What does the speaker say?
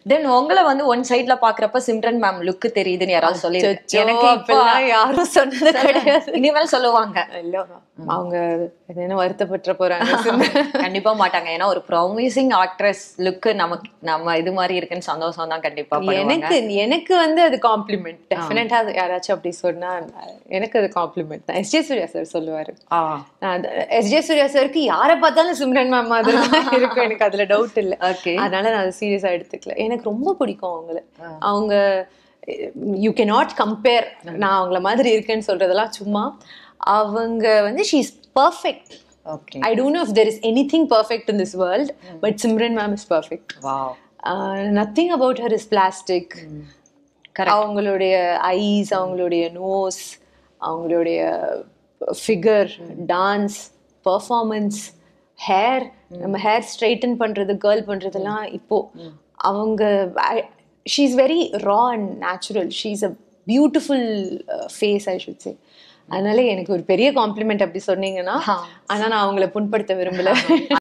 தென் உங்களை வந்து ஒன் சைட்ல பாக்குறப்ப சிம்ரன் மேம் லுக் தெரியுதுன்னு யாராவது சொல்லி அச்சச்சோ, எனக்கு இப்போ அப்பெல்லாம் யாரும் சொன்னது கிடையாது இனிமேல் சொல்லுவாங்க இல்ல அவங்க என்ன வருத்தப்பட்டு போறாங்க கண்டிப்பா மாட்டாங்க ஏன்னா ஒரு ப்ராமிசிங் ஆக்ட்ரஸ் லுக் நமக்கு நம்ம இது மாதிரி இருக்குன்னு சந்தோஷம் தான் கண்டிப்பா படுவாங்க. எனக்கு எனக்கு வந்து அது காம்ப்ளிமெண்ட் டெஃபினட்டா யாராச்சும் அப்படி சொன்னா எனக்கு அது காம்ப்ளிமெண்ட் தான் எஸ்ஜே சூர்யா சார் சொல்லுவாரு ஆ எஸ்ஜே சூர்யா சாருக்கு யாரை பார்த்தாலும் சிம்ரன் மேம் மாதிரி தான் இருக்கும் எனக்கு அதுல டவுட் இல்ல ஓகே அதனால நான் அதை சீரியஸா எடுத்துக்கல எனக்கு ரொம்ப பிடிக்கும் அவங்கள அவங்க யூ கே நாட் கம்பேர் நான் அவங்கள மாதிரி இருக்கேன்னு சொல்றதெல்லாம் சும்மா அவங்க வந்து she is perfect okay I don't know if there is anything perfect in this world but Simran ma'am is perfect wow nothing about her is plastic Correct. அவங்களுடைய eyes அவங்களுடைய நோஸ் அவங்களுடைய ஃபிகர் டான்ஸ் பர்ஃபார்மன்ஸ் ஹேர் நம்ம hair straighten பண்றது girl பண்றதெல்லாம் இப்போ அவங்க she is very raw and natural she is a beautiful face I should say அதனால எனக்கு ஒரு பெரிய காம்ப்ளிமெண்ட் அப்படி சொன்னீங்கன்னா ஆனா நான் அவங்கள புண்படுத்த விரும்பல